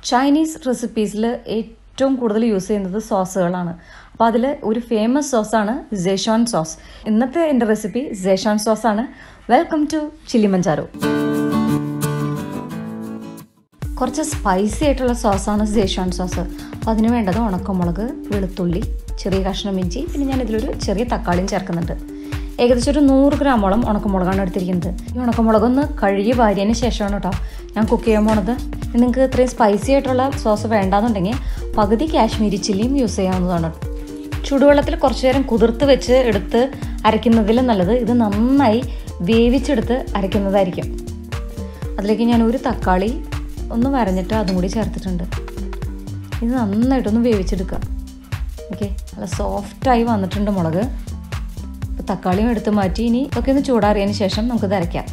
Chinese റെസിപ്പീസിൽ ഏറ്റവും കൂടുതൽ use ചെയ്യുന്നത് സോസുകളാണ് അപ്പോൾ അതിൽ ഒരു ഫേമസ് സോസാണ് സേഷോൺ സോസ് ഇന്നത്തെ എൻ്റെ റെസിപ്പി സേഷോൺ സോസാണ് വെൽക്കം ടു ചില്ലി മഞ്ചാരോ കുറച്ച് സ്പൈസി ആയിട്ടുള്ള സോസാണ് സേഷോൺ സോസ് അപ്പോൾ അതിന് വേണ്ടത് ഉണക്കമുളക് വെളുത്തുള്ളി ചെറിയ കഷ്ണം ഇഞ്ചി പിന്നെ ഞാൻ ഇതിലൊരു ചെറിയ തക്കാളിയും ചേർക്കുന്നുണ്ട് ഏകദേശം ഒരു നൂറ് ഗ്രാമോളം ഉണക്കമുളകാണ് എടുത്തിരിക്കുന്നത് ഈ ഉണക്കമുളകൊന്ന് കഴുകി വാരിയതിന് ശേഷമാണ് കേട്ടോ ഞാൻ കുക്ക് ചെയ്യാൻ പോണത് നിങ്ങൾക്ക് ഇത്രയും സ്പൈസി ആയിട്ടുള്ള സോസ് വേണ്ടാന്നുണ്ടെങ്കിൽ പകുതി കാശ്മീരി ചില്ലിയും യൂസ് ചെയ്യാവുന്നതാണ് ചൂടുവെള്ളത്തിൽ കുറച്ച് നേരം കുതിർത്ത് വെച്ച് എടുത്ത് അരയ്ക്കുന്നതിലും നല്ലത് ഇത് നന്നായി വേവിച്ചെടുത്ത് അരയ്ക്കുന്നതായിരിക്കും അതിലേക്ക് ഞാൻ ഒരു തക്കാളി ഒന്ന് വരഞ്ഞിട്ട് അതും കൂടി ചേർത്തിട്ടുണ്ട് ഇത് നന്നായിട്ടൊന്ന് വേവിച്ചെടുക്കുക ഓക്കെ നല്ല സോഫ്റ്റായി വന്നിട്ടുണ്ട് മുളക് അപ്പോൾ തക്കാളിയും എടുത്ത് മാറ്റി ഇനി ഒക്കെ ഒന്ന് ചൂടാറിയതിന് ശേഷം നമുക്കിത് അരയ്ക്കാം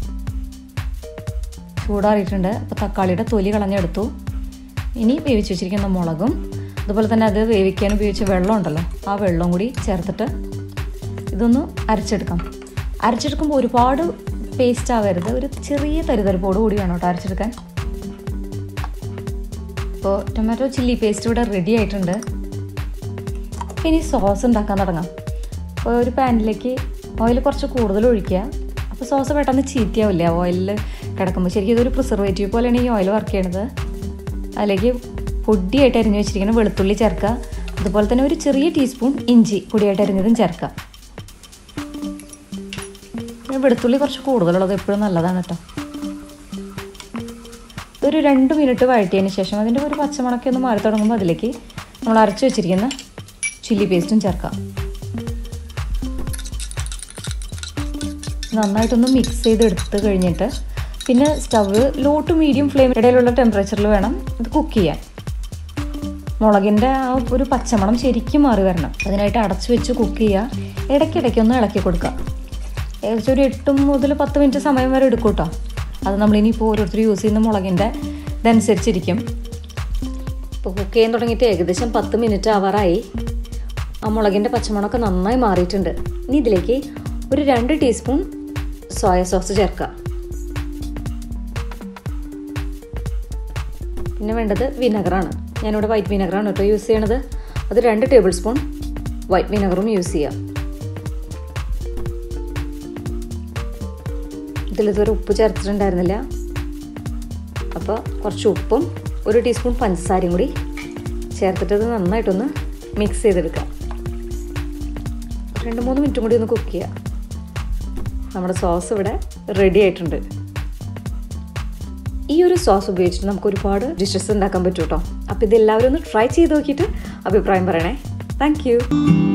ചൂടാറിയിട്ടുണ്ട് അപ്പോൾ തക്കാളിയുടെ തൊലി കളഞ്ഞെടുത്തു ഇനി വേവിച്ച് വെച്ചിരിക്കുന്ന മുളകും അതുപോലെ തന്നെ അത് വേവിക്കാൻ ഉപയോഗിച്ച വെള്ളം ഉണ്ടല്ലോ ആ വെള്ളം കൂടി ചേർത്തിട്ട് ഇതൊന്ന് അരച്ചെടുക്കാം അരച്ചെടുക്കുമ്പോൾ ഒരുപാട് പേസ്റ്റ് ആവരുത് ഒരു ചെറിയ തരിതരിപ്പോട് കൂടി വേണം കേട്ടോ അരച്ചെടുക്കാൻ ഇപ്പോൾ ടൊമാറ്റോ ചില്ലി പേസ്റ്റ് ഇവിടെ റെഡി ആയിട്ടുണ്ട് ഇനി സോസ് ഉണ്ടാക്കാൻ തുടങ്ങാം അപ്പോൾ ഒരു പാനിലേക്ക് ഓയിൽ കുറച്ച് കൂടുതൽ ഒഴിക്കുക അപ്പോൾ സോസ് പെട്ടെന്ന് ചീത്തയാവില്ല ഓയിലിൽ കിടക്കുമ്പോൾ ശരിക്കും ഇതൊരു പ്രിസർവേറ്റീവ് പോലെയാണ് ഈ ഓയിൽ വർക്ക് ചെയ്യണത് അതിലേക്ക് പൊടിയായിട്ട് അരിഞ്ഞ് വെച്ചിരിക്കുന്ന വെളുത്തുള്ളി ചേർക്കുക അതുപോലെ തന്നെ ഒരു ചെറിയ ടീസ്പൂൺ ഇഞ്ചി പൊടിയായിട്ട് അരിഞ്ഞതും ചേർക്കുക വെളുത്തുള്ളി കുറച്ച് കൂടുതലുള്ളത് എപ്പോഴും നല്ലതാണ് കേട്ടോ ഒരു രണ്ട് മിനിറ്റ് വഴറ്റിയതിന് ശേഷം അതിൻ്റെ ഒരു പച്ചമണക്കി ഒന്ന് മാറി തുടങ്ങുമ്പോൾ അതിലേക്ക് നമ്മൾ അരച്ച് വെച്ചിരിക്കുന്ന ചില്ലി പേസ്റ്റും ചേർക്കാം നന്നായിട്ടൊന്ന് മിക്സ് ചെയ്ത് എടുത്ത് കഴിഞ്ഞിട്ട് പിന്നെ stove low to medium flame ഇടയിലുള്ള ടെമ്പറേച്ചറിൽ വേണം ഇത് കുക്ക് ചെയ്യാൻ മുളകിൻ്റെ ആ ഒരു പച്ചമണം ശരിക്കും മാറി വരണം അതിനായിട്ട് അടച്ചു വെച്ച് കുക്ക് ചെയ്യുക ഇടയ്ക്കിടയ്ക്കൊന്ന് ഇളക്കി കൊടുക്കുക ഏകദേശം ഒരു എട്ട് മുതൽ പത്ത് മിനിറ്റ് സമയം വരെ എടുക്കും കേട്ടോ അത് നമ്മളിനിയിപ്പോൾ ഓരോരുത്തർ യൂസ് ചെയ്യുന്ന മുളകിൻ്റെ ഇതനുസരിച്ചിരിക്കും ഇപ്പോൾ കുക്ക് ചെയ്യാൻ തുടങ്ങിയിട്ട് ഏകദേശം പത്ത് മിനിറ്റ് ആവാറായി ആ മുളകിൻ്റെ പച്ചമുളകൊക്കെ നന്നായി മാറിയിട്ടുണ്ട് ഇനി ഇതിലേക്ക് ഒരു രണ്ട് ടീസ്പൂൺ സോയ സോസ് ചേർക്കുക പിന്നെ വേണ്ടത് വിനെഗറാണ് ഞാനിവിടെ വൈറ്റ് വിനെഗറാണ് കേട്ടോ യൂസ് ചെയ്യണത് അത് രണ്ട് ടേബിൾ സ്പൂൺ വൈറ്റ് വിനെഗറും യൂസ് ചെയ്യാം ഇതിലിതുവരെ ഉപ്പ് ചേർത്തിട്ടുണ്ടായിരുന്നില്ല അപ്പോൾ കുറച്ച് ഉപ്പും ഒരു ടീസ്പൂൺ പഞ്ചസാരയും കൂടി ചേർത്തിട്ട് ഇത് നന്നായിട്ടൊന്ന് മിക്സ് ചെയ്തെടുക്കാം രണ്ട് മൂന്ന് മിനിറ്റും കൂടി ഒന്ന് കുക്ക് ചെയ്യാം നമ്മുടെ സോസ് ഇവിടെ റെഡി ആയിട്ടുണ്ട് ഈ ഒരു സോസ് ഉപയോഗിച്ചിട്ട് നമുക്ക് ഒരുപാട് ഡിഷസ് ഉണ്ടാക്കാൻ പറ്റും കേട്ടോ അപ്പോൾ ഇതെല്ലാവരും ഒന്ന് ട്രൈ ചെയ്ത് നോക്കിയിട്ട് അഭിപ്രായം പറയണേ താങ്ക്